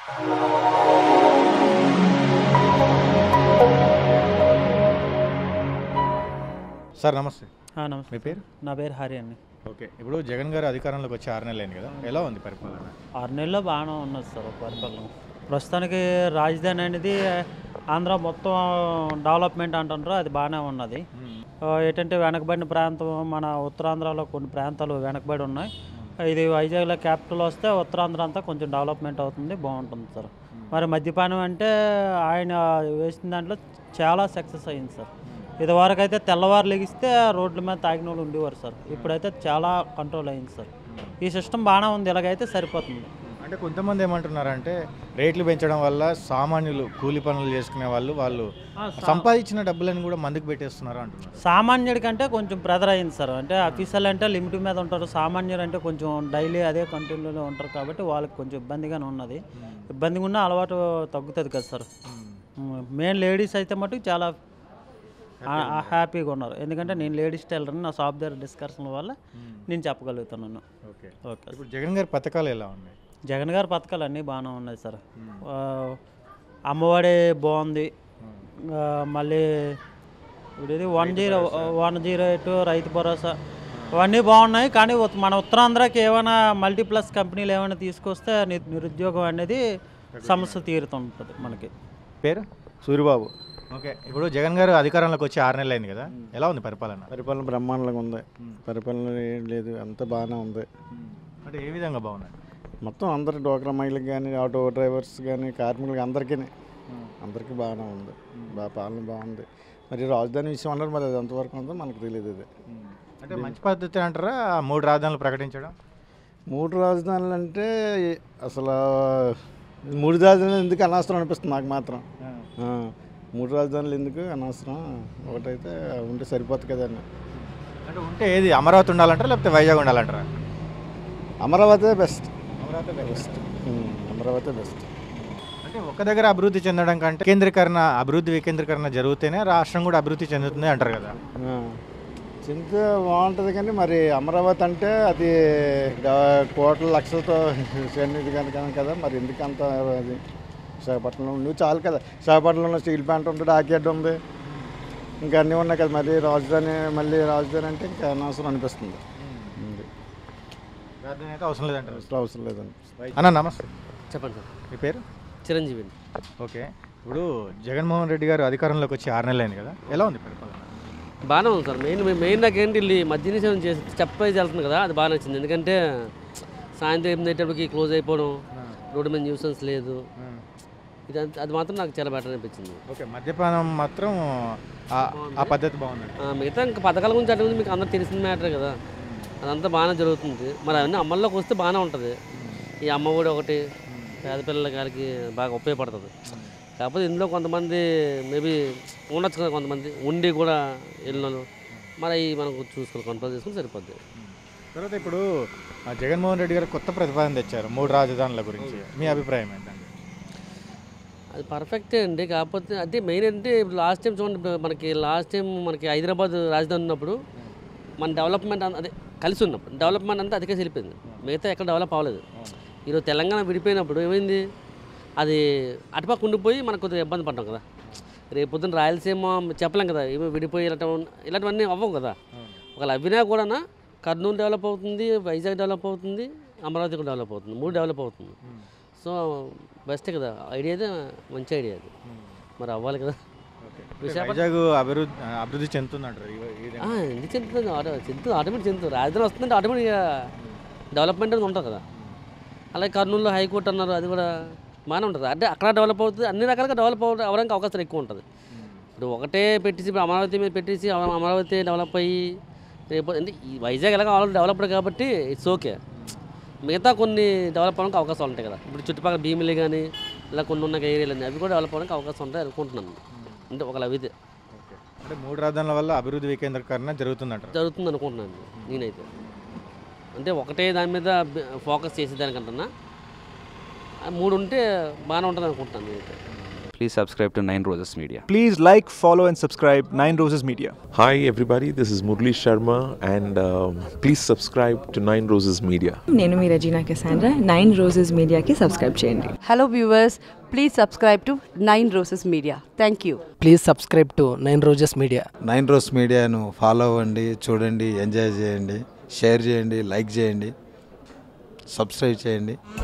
Sir నమస్తే ఆ, నమస్తే మీ పేరు నా పేరు హరి అండి ఓకే ఇప్పుడు జగన్ గారు అధికారంలోకి వచ్చి ఆరు నెలలు అయింది కదా ఎలా ఉంది పరిపాలన ఆరు నెలల్లో బాగానే ఉన్నది సార్ పరిపాలన ప్రస్తుతానికి రాజధాని అనేది ఆంధ్ర మొత్తం డెవలప్మెంట్ అంటుండ్రు అది బాగానే ఉన్నది ఆ, ఏంటంటే వెనకబడిన ప్రాంతం మన ఉత్తరాంధ్రలో కొన్ని ప్రాంతాలు వెనకబడి ఉన్నాయి ఇది వైజాగ్లో క్యాపిటల్ వస్తే ఉత్తరాంధ్ర అంతా కొంచెం డెవలప్మెంట్ అవుతుంది బాగుంటుంది సార్ మరి మద్యపానం అంటే ఆయన వేసిన దాంట్లో చాలా సక్సెస్ అయింది సార్ ఇదివరకు అయితే తెల్లవారు లెగిస్తే రోడ్ల మీద తాగిన వాళ్ళు ఉండేవారు సార్ ఇప్పుడైతే చాలా కంట్రోల్ అయింది సార్ ఈ సిస్టమ్ బాగానే ఉంది ఇలాగైతే సరిపోతుంది అంటే కొంతమంది ఏమంటున్నారంటే రేట్లు పెంచడం వల్ల సామాన్యులు కూలి పనులు చేసుకునే వాళ్ళు వాళ్ళు సంపాదించిన డబ్బులను కూడా మందుకు పెట్టేస్తున్నారు అంటున్నారు సామాన్యుడి కంటే కొంచెం ప్రెజర్ అయింది సార్ అంటే అఫీషియల్ అంటే లిమిట్ మీద ఉంటారు సామాన్యుడు అంటే కొంచెం డైలీ అదే కంటిన్యూలో ఉంటారు కాబట్టి వాళ్ళకి కొంచెం ఇబ్బందిగానే ఉన్నది ఇబ్బందిగా ఉన్న అలవాటు తగ్గుతుంది కదా సార్ మెయిన్ లేడీస్ అయితే మటుకు చాలా ఆ- ఆ హ్యాపీగా ఉన్నారు ఎందుకంటే నేను లేడీస్ టైలర్ నా షాప్ దగ్గర డిస్కషన్ వల్ల నేను చెప్పగలుగుతున్నాను ఓకే ఓకే ఇప్పుడు జగన్ గారి పథకాలు ఎలా ఉన్నాయి జగన్ గారి పథకాలు అన్నీ బాగానే ఉన్నాయి సార్ ఆ, అమ్మఒడి బాగుంది ఆ, మళ్ళీ ఇప్పుడు ఇది one zero one zero eight Rythu Bharosa అవన్నీ బాగున్నాయి కానీ ఉత్- మన ఉత్తరాంధ్రకి ఏమైనా మల్టీప్లస్ కంపెనీలు ఏమైనా తీసుకొస్తే ని- నిరుద్యోగం అనేది సమస్య తీరుతుంటుంది మనకి పేరు సూరిబాబు ఓకే ఇప్పుడు జగన్ గారు అధికారంలోకి వచ్చి ఆరు నెలలు అయింది కదా ఎలా ఉంది పరిపాలన పరిపాలన బ్రహ్మాండంగా ఉంది పరిపాలన ఏం లేదు అంతా బాగానే ఉంది అంటే ఏ విధంగా బాగున్నాయి మొత్తం అందరు డోక్రా మహిళలకు కానీ ఆటో డ్రైవర్స్ కానీ కార్మికులకి అందరికీ అందరికీ బాగానే ఉంది బాగా పాలన బాగుంది మరి రాజధాని విషయం అన్నారు మరి అది ఎంతవరకు ఉందో మనకు తెలియదు ఇది అంటే మంచి పద్ధతి అంటారా మూడు రాజధానులు ప్రకటించడం మూడు రాజధానులు అంటే అసలు మూడు రాజధానులు ఎందుకు అనవసరం అనిపిస్తుంది నాకు మాత్రం ఆ, మూడు రాజధానులు ఎందుకు అనవసరం ఒకటైతే ఉంటే సరిపోతుంది కదండి అంటే ఉంటే ఏది అమరావతి ఉండాలంటారా లేకపోతే వైజాగ్ ఉండాలంటారా Amaravati best Amaravati best Amaravati best అంటే ఒక దగ్గర అభివృద్ధి చెందడం కంటే కేంద్రీకరణ అభివృద్ధి వికేంద్రీకరణ జరిగితేనే రాష్ట్రం కూడా అభివృద్ధి చెందుతుంది అంటారు కదా చింత బాగుంటుంది కానీ మరి అమరావతి అంటే అది డా- కోట్ల లక్షలతో చెందింది కనుక కదా మరి ఎందుకు అంత అది విశాఖపట్నంలో నువ్వు చాలు కదా విశాఖపట్నంలో స్టీల్ ప్లాంట్ ఉంది డాక్యార్డ్ ఉంది ఇంకా అన్నీ ఉన్నాయి కదా మరి రాజధాని మళ్ళీ రాజధాని అంటే ఇంకా అనవసరం అనిపిస్తుంది ఉంది. రాజధాని అయితే అవసరం లేదంటారు అసలు అవసరం లేదనిపిస్తుంది అన్న నమస్తే చెప్పండి సార్ మీ పేరు చిరంజీవి ఓకే ఇప్పుడు జగన్మోహన్ రెడ్డి గారు అధికారంలోకి వచ్చి ఆరు నెలలు అయింది కదా ఎలా ఉంది పరిపాలన బాగానే ఉంది సార్ మెయిన్ మెయిన్ నాకు ఏంటి వెళ్ళి మధ్య నిషేధం చేసి స్టెప్ వైజ్ వెళ్తుంది కదా అది బాగా నచ్చింది ఎందుకంటే సాయంత్రం ఎనిమిది అయ్యేటప్పటికి క్లోజ్ అయిపోవడం రోడ్డు మీద న్యూసెన్స్ లేదు ఇది అంత- అది మాత్రం నాకు చాలా బెటర్ అనిపించింది ఓకే మద్యపానం మాత్రం ఆ- ఆ పద్ధతి బాగుందండి ఆ, మిగతా ఇంకా పథకాల గురించి అంటే మీకు అందరూ తెలిసిన మ్యాటర్ కదా అదంతా బాగానే జరుగుతుంది మరి అవన్నీ అమల్లోకి వస్తే బాగానే ఉంటుంది ఈ అమ్మ కూడా ఒకటి పేద పిల్లల గారికి బాగా ఉపయోగపడుతుంది కాకపోతే ఇందులో కొంతమంది మేబీ ఉండొచ్చు కదా కొంతమంది ఉండి కూడా వెళ్ళినాను మరి అవి మనకు చూసుకోవాలి కంట్రోల్ చేసుకుని సరిపోద్ది తర్వాత ఇప్పుడు ఆ జగన్మోహన్ రెడ్డి గారు కొత్త ప్రతిపాదన తెచ్చారు మూడు రాజధానుల గురించి మీ అభిప్రాయం ఏంటండి అది పర్ఫెక్టే అండి కాకపోతే అంటే మెయిన్ అంటే ఇప్పుడు లాస్ట్ టైం చూడండి ఇప్పుడు మనకి లాస్ట్ టైం మనకి హైదరాబాద్ రాజధాని ఉన్నప్పుడు మన డెవలప్మెంట్ అదే కలిసి ఉన్నప్పుడు డెవలప్మెంట్ అంతా అదికే వెళ్ళిపోయింది మిగతా ఎక్కడ డెవలప్ అవ్వలేదు ఈరోజు తెలంగాణ విడిపోయినప్పుడు ఏమైంది అది అటుపక్క ఉండిపోయి మనకు కొద్దిగా ఇబ్బంది పడ్డాం కదా రేపు పొద్దున్న రాయలసీమ చెప్పలేం కదా ఏమో విడిపోయి ఇలాంటి ఇలాంటివన్నీ అవ్వవు కదా ఒకవేళ అవినా కూడా కర్నూలు డెవలప్ అవుతుంది వైజాగ్ డెవలప్ అవుతుంది అమరావతి కూడా డెవలప్ అవుతుంది మూడు డెవలప్ అవుతుంది సో బెస్టే కదా ఐడియా అయితే మంచి ఐడియా అది మరి అవ్వాలి కదా విశాఖపట్నం వైజాగ్ అభివృద్ధి అభివృద్ధి చెందుతుందంటారు ఈ- ఈ విధంగా. ఆ, ఎందుకు చెందుతుంది ఆటో చెందుతుంది ఆటోమేటిక్ చెందుతుంది రాజధాని వస్తుందంటే ఆటోమేటిక్గా డెవలప్మెంట్ అనేది ఉంటుంది కదా అలాగే కర్నూలులో హైకోర్టు అన్నారు అది కూడా బాగానే ఉంటుంది అంటే అక్కడ డెవలప్ అవుతుంది అన్ని రకాలుగా డెవలప్ అవ అవ్వడానికి అవకాశాలు ఎక్కువ ఉంటుంది ఇప్పుడు ఒకటే పెట్టేసి ఇప్పుడు అమరావతి మీద పెట్టేసి అమ- అమరావతి డెవలప్ అయ్యి రేపు అంటే ఈ వైజాగ్ ఎలాగో ఆల్రెడీ డెవలప్డ్ కాబట్టి ఇట్స్ ఓకే మిగతా కొన్ని డెవలప్ అవ్వడానికి అవకాశాలు ఉంటాయి కదా ఇప్పుడు చుట్టుపక్కల భీమిలి కానీ ఇలా కొన్ని ఉన్న ఏరియాలు అవి కూడా డెవలప్ అవ్వడానికి అవకాశం ఉంటాయి అనుకుంటున్నాను అంటే ఒకవేళ అవితే ఓకే. అంటే మూడు రాజధానుల వల్ల అభివృద్ధి వికేంద్రీకరణ జరుగుతుందంటారు జరుగుతుంది అనుకుంటున్నాను నేనైతే అంటే ఒకటే దాని మీద ఫోకస్ చేసేదానికంటున్నా ఆ మూడు ఉంటే బాగానే ఉంటుంది అనుకుంటున్నాను నేనైతే Please subscribe to Nine Roses Media. Please like, follow, and subscribe Nine Roses Media. Hi, everybody. This is Murli Sharma, and um, please subscribe to Nine Roses Media. నేను మీ రజీనా కెసాండ్రా నైన్ రోజెస్ మీడియాకి సబ్స్క్రైబ్ చేయండి Hello viewers, please subscribe to Nine Roses Media. Thank you. Please subscribe to nine roses media nine rose మీడియాను follow అవ్వండి చూడండి enjoy చేయండి share చేయండి like చేయండి సబ్స్క్రైబ్ చేయండి